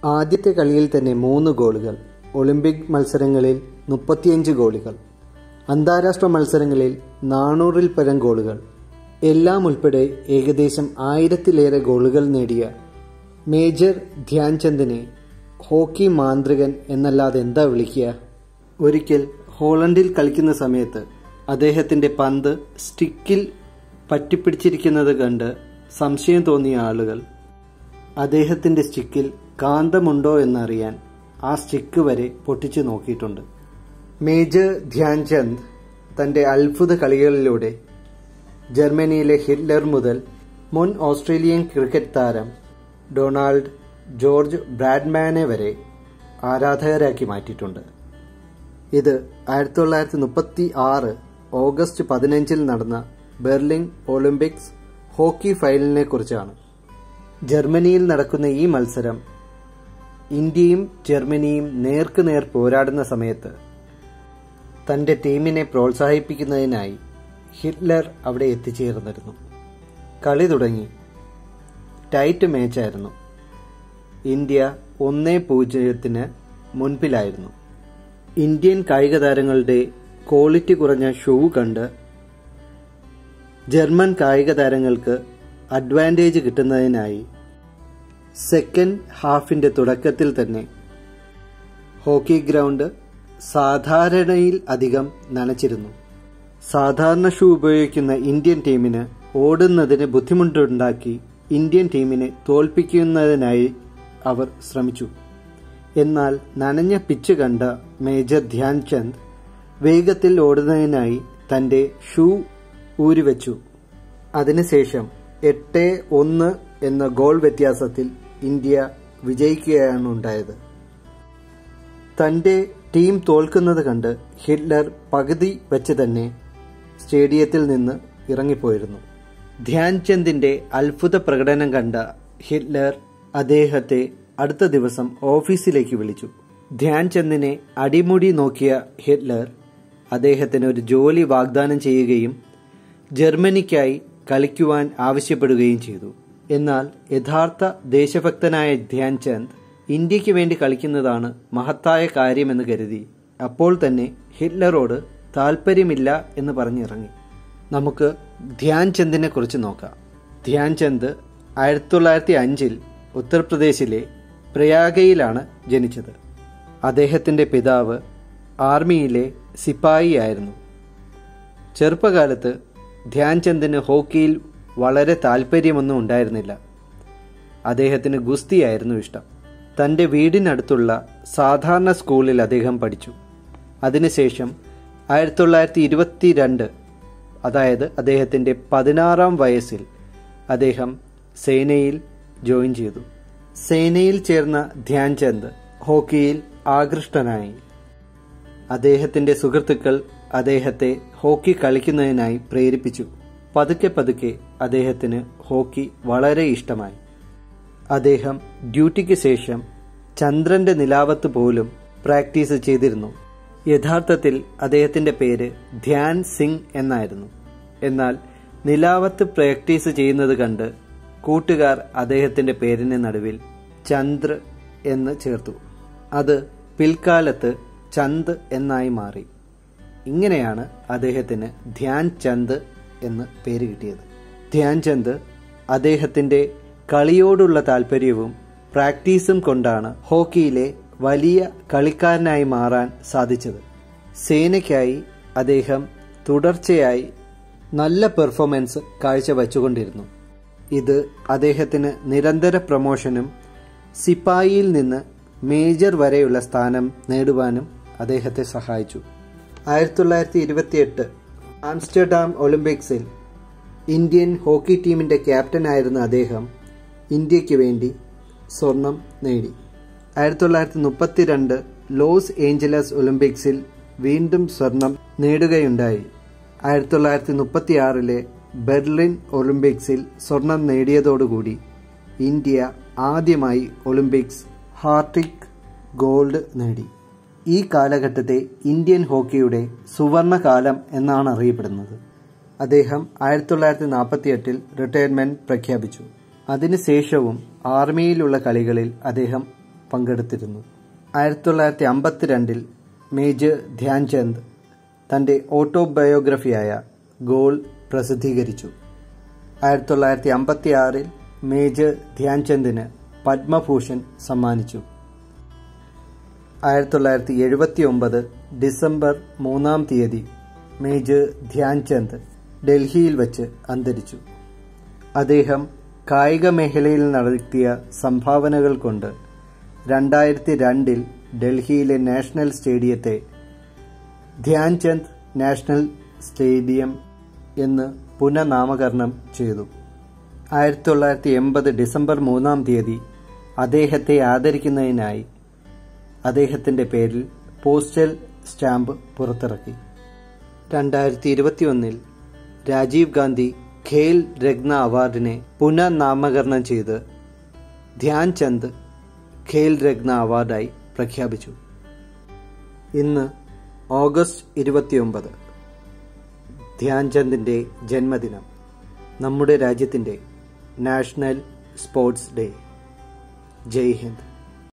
ആദ്യത്തെ കളിയിൽ തന്നെ മൂന്ന് ഗോളുകൾ ഒളിമ്പിക് മത്സരങ്ങളിൽ മുപ്പത്തിയഞ്ച് ഗോളുകൾ അന്താരാഷ്ട്ര മത്സരങ്ങളിൽ നാനൂറിൽ പരം ഗോളുകൾ എല്ലാം ഉൾപ്പെടെ ഏകദേശം ആയിരത്തിലേറെ ഗോളുകൾ നേടിയ മേജർ ധ്യാൻചന്ദിനെ ഹോക്കി മാന്ത്രികൻ എന്നല്ലാതെ എന്താ വിളിക്കുക ഒരിക്കൽ ഹോളണ്ടിൽ കളിക്കുന്ന സമയത്ത് അദ്ദേഹത്തിന്റെ പന്ത് സ്റ്റിക്കിൽ പറ്റിപ്പിടിച്ചിരിക്കുന്നത് കണ്ട് സംശയം തോന്നിയ ആളുകൾ അദ്ദേഹത്തിന്റെ സ്റ്റിക്കിൽ കാന്തമുണ്ടോ എന്നറിയാൻ ആ സ്റ്റിക്ക് വരെ പൊട്ടിച്ചു നോക്കിയിട്ടുണ്ട് മേജർ ധ്യാൻചന്ദ് തന്റെ അത്ഭുത കളികളിലൂടെ ജർമ്മനിയിലെ ഹിറ്റ്ലർ മുതൽ മുൻ ഓസ്ട്രേലിയൻ ക്രിക്കറ്റ് താരം ഡൊണാൾഡ് ജോർജ് ബ്രാഡ്മാനെ വരെ ആരാധകരാക്കി മാറ്റിയിട്ടുണ്ട് ഇത് ആയിരത്തി തൊള്ളായിരത്തി മുപ്പത്തി ആറ് ഓഗസ്റ്റ് പതിനഞ്ചിൽ നടന്ന ബെർലിൻ ഒളിമ്പിക്സ് ഹോക്കി ഫൈനലിനെ കുറിച്ചാണ് ജർമ്മനിയിൽ നടക്കുന്ന ഈ മത്സരം ഇന്ത്യയും ജർമ്മനിയും നേർക്ക് നേർ പോരാടുന്ന സമയത്ത് തന്റെ ടീമിനെ പ്രോത്സാഹിപ്പിക്കുന്നതിനായി ഹിറ്റ്ലർ അവിടെ എത്തിച്ചേർന്നിരുന്നു കളി തുടങ്ങി ടൈറ്റ് മാച്ചായിരുന്നു ഇന്ത്യ ഒന്നേ പൂജ്യത്തിന് മുൻപിലായിരുന്നു ഇന്ത്യൻ കായിക താരങ്ങളുടെ ക്വാളിറ്റി കുറഞ്ഞ ഷൂ കണ്ട് ജർമ്മൻ കായിക താരങ്ങൾക്ക് അഡ്വാൻറ്റേജ് കിട്ടുന്നതിനായി സെക്കൻഡ് ഹാഫിന്റെ തുടക്കത്തിൽ തന്നെ ഹോക്കി ഗ്രൗണ്ട് സാധാരണയിൽ അധികം നനച്ചിരുന്നു സാധാരണ ഷൂ ഉപയോഗിക്കുന്ന ഇന്ത്യൻ ടീമിന് ഓടുന്നതിന് ബുദ്ധിമുട്ടുണ്ടാക്കി ഇന്ത്യൻ ടീമിനെ തോൽപ്പിക്കുന്നതിനായി അവർ ശ്രമിച്ചു എന്നാൽ നനഞ്ഞ പിച്ച് കണ്ട മേജർ ധ്യാൻചന്ദ് വേഗത്തിൽ ഓടുന്നതിനായി തന്റെ ഷൂ ഊരിവെച്ചു അതിനുശേഷം എട്ട് ഒന്ന് എന്ന ഗോൾ വ്യത്യാസത്തിൽ ഇന്ത്യ വിജയിക്കുകയാണ് ഉണ്ടായത് തന്റെ ടീം തോൽക്കുന്നത് കണ്ട് ഹിറ്റ്ലർ പകുതി വെച്ച് തന്നെ സ്റ്റേഡിയത്തിൽ നിന്ന് ഇറങ്ങിപ്പോയിരുന്നു ധ്യാൻചന്ദിന്റെ അത്ഭുത പ്രകടനം കണ്ട ഹിറ്റ്ലർ അദ്ദേഹത്തെ അടുത്ത ദിവസം ഓഫീസിലേക്ക് വിളിച്ചു ധ്യാൻചന്ദിനെ അടിമുടി നോക്കിയ ഹിറ്റ്ലർ അദ്ദേഹത്തിന് ഒരു ജോലി വാഗ്ദാനം ചെയ്യുകയും ജർമ്മനിക്കായി കളിക്കുവാൻ ആവശ്യപ്പെടുകയും ചെയ്തു എന്നാൽ യഥാർത്ഥ ദേശഭക്തനായ ധ്യാൻചന്ദ് ഇന്ത്യക്ക് വേണ്ടി കളിക്കുന്നതാണ് മഹത്തായ കാര്യമെന്ന് കരുതി അപ്പോൾ തന്നെ ഹിറ്റ്ലറോട് താല്പര്യമില്ല എന്ന് പറഞ്ഞിറങ്ങി നമുക്ക് ധ്യാൻചന്ദിനെ കുറിച്ച് നോക്കാം ധ്യാൻചന്ദ് ആയിരത്തി തൊള്ളായിരത്തി അഞ്ചിൽ ഉത്തർപ്രദേശിലെ പ്രയാഗയിലാണ് ജനിച്ചത് അദ്ദേഹത്തിന്റെ പിതാവ് ആർമിയിലെ സിപ്പായി ആയിരുന്നു ചെറുപ്പകാലത്ത് ധ്യാൻചന്ദിന് ഹോക്കിയിൽ വളരെ താല്പര്യമൊന്നും ഉണ്ടായിരുന്നില്ല അദ്ദേഹത്തിന് ഗുസ്തിയായിരുന്നു ഇഷ്ടം തന്റെ വീടിനടുത്തുള്ള സാധാരണ സ്കൂളിൽ അദ്ദേഹം പഠിച്ചു അതിനുശേഷം ആയിരത്തി തൊള്ളായിരത്തി ഇരുപത്തി രണ്ട് അതായത് അദ്ദേഹത്തിന്റെ പതിനാറാം വയസ്സിൽ അദ്ദേഹം സേനയിൽ ജോയിൻ ചെയ്തു സേനയിൽ ചേർന്ന ധ്യാൻചന്ദ് ഹോക്കിയിൽ ആകൃഷ്ടനായി അദ്ദേഹത്തിന്റെ സുഹൃത്തുക്കൾ അദ്ദേഹത്തെ ഹോക്കി കളിക്കുന്നതിനായി പ്രേരിപ്പിച്ചു പതുക്കെ പതുക്കെ അദ്ദേഹത്തിന് ഹോക്കി വളരെ ഇഷ്ടമായി അദ്ദേഹം ഡ്യൂട്ടിക്ക് ശേഷം ചന്ദ്രന്റെ നിലാവത്ത് പോലും പ്രാക്ടീസ് ചെയ്തിരുന്നു യഥാർത്ഥത്തിൽ അദ്ദേഹത്തിന്റെ പേര് ധ്യാൻ സിംഗ് എന്നായിരുന്നു എന്നാൽ നിലാവത്ത് പ്രാക്ടീസ് ചെയ്യുന്നത് കണ്ട് കൂട്ടുകാർ അദ്ദേഹത്തിന്റെ പേരിന് നടുവിൽ ചന്ദ്ര എന്ന് ചേർത്തു അത് പിൽക്കാലത്ത് ചന്ദ് എന്നായി മാറി ഇങ്ങനെയാണ് അദ്ദേഹത്തിന് ധ്യാൻ ചന്ദ് എന്ന് പേര് കിട്ടിയത് ധ്യാൻ ചന്ദ് അദ്ദേഹത്തിന്റെ കളിയോടുള്ള താല്പര്യവും പ്രാക്ടീസും കൊണ്ടാണ് ഹോക്കിയിലെ വലിയ കളിക്കാരനായി മാറാൻ സാധിച്ചത് സേനയ്ക്കായി അദ്ദേഹം തുടർച്ചയായി നല്ല പെർഫോമൻസ് കാഴ്ചവെച്ചുകൊണ്ടിരുന്നു ഇത് അദ്ദേഹത്തിന് നിരന്തര പ്രമോഷനും സിപ്പായിയിൽ നിന്ന് മേജർ വരെയുള്ള സ്ഥാനം നേടുവാനും അദ്ദേഹത്തെ സഹായിച്ചു ആയിരത്തി തൊള്ളായിരത്തി ഇരുപത്തിയെട്ട് ആംസ്റ്റർഡാം ഒളിമ്പിക്സിൽ ഇന്ത്യൻ ഹോക്കി ടീമിന്റെ ക്യാപ്റ്റനായിരുന്ന അദ്ദേഹം ഇന്ത്യക്ക് വേണ്ടി സ്വർണം നേടി ആയിരത്തി തൊള്ളായിരത്തി മുപ്പത്തിരണ്ട് ലോസ് ഏഞ്ചലസ് ഒളിമ്പിക്സിൽ വീണ്ടും സ്വർണം നേടുകയുണ്ടായി ആയിരത്തി തൊള്ളായിരത്തി മുപ്പത്തിയാറിലെ ബെർലിൻ ഒളിമ്പിക്സിൽ സ്വർണം നേടിയതോടുകൂടി ഇന്ത്യ ആദ്യമായി ഒളിമ്പിക്സ് ഹാർട്ടിക് ഗോൾഡ് നേടി ഈ കാലഘട്ടത്തെ ഇന്ത്യൻ ഹോക്കിയുടെ സുവർണകാലം എന്നാണ് അറിയപ്പെടുന്നത് അദ്ദേഹം ആയിരത്തി തൊള്ളായിരത്തി നാൽപ്പത്തി എട്ടിൽ റിട്ടയർമെന്റ് പ്രഖ്യാപിച്ചു അതിനുശേഷവും ആർമിയിലുള്ള കളികളിൽ അദ്ദേഹം പങ്കെടുത്തിരുന്നു ആയിരത്തി തൊള്ളായിരത്തി അമ്പത്തിരണ്ടിൽ മേജർ ധ്യാൻചന്ദ് തൻ്റെ ഓട്ടോബയോഗ്രഫിയായ ഗോൾ പ്രസിദ്ധീകരിച്ചു ആയിരത്തി തൊള്ളായിരത്തി അമ്പത്തി ആറിൽ മേജർ ധ്യാൻചന്ദിന് പത്മഭൂഷൺ സമ്മാനിച്ചു ആയിരത്തി തൊള്ളായിരത്തി എഴുപത്തി ഒമ്പത് ഡിസംബർ മൂന്നാം തീയതി മേജർ ധ്യാൻചന്ദ് ഡൽഹിയിൽ വച്ച് അന്തരിച്ചു അദ്ദേഹം കായിക മേഖലയിൽ നടത്തിയ സംഭാവനകൾ കൊണ്ട് രണ്ടായിരത്തി രണ്ടിൽ ഡൽഹിയിലെ നാഷണൽ സ്റ്റേഡിയത്തെ ധ്യാൻചന്ദ് നാഷണൽ സ്റ്റേഡിയം എന്ന് പുനഃനാമകരണം ചെയ്തു ആയിരത്തി തൊള്ളായിരത്തി എൺപത് ഡിസംബർ മൂന്നാം തീയതി അദ്ദേഹത്തെ ആദരിക്കുന്നതിനായി അദ്ദേഹത്തിൻ്റെ പേരിൽ പോസ്റ്റൽ സ്റ്റാമ്പ് പുറത്തിറക്കി രണ്ടായിരത്തി ഇരുപത്തിയൊന്നിൽ രാജീവ് ഗാന്ധി ഖേൽ രത്ന അവാർഡിനെ പുനഃനാമകരണം ചെയ്ത് ധ്യാൻ ചന്ദ് ഖേൽ രത്ന അവാർഡായി പ്രഖ്യാപിച്ചു ഇന്ന് ഓഗസ്റ്റ് ഇരുപത്തിയൊമ്പത് ധ്യാൻചന്ദിൻ്റെ ജന്മദിനം നമ്മുടെ രാജ്യത്തിൻ്റെ national sports day Jai Hind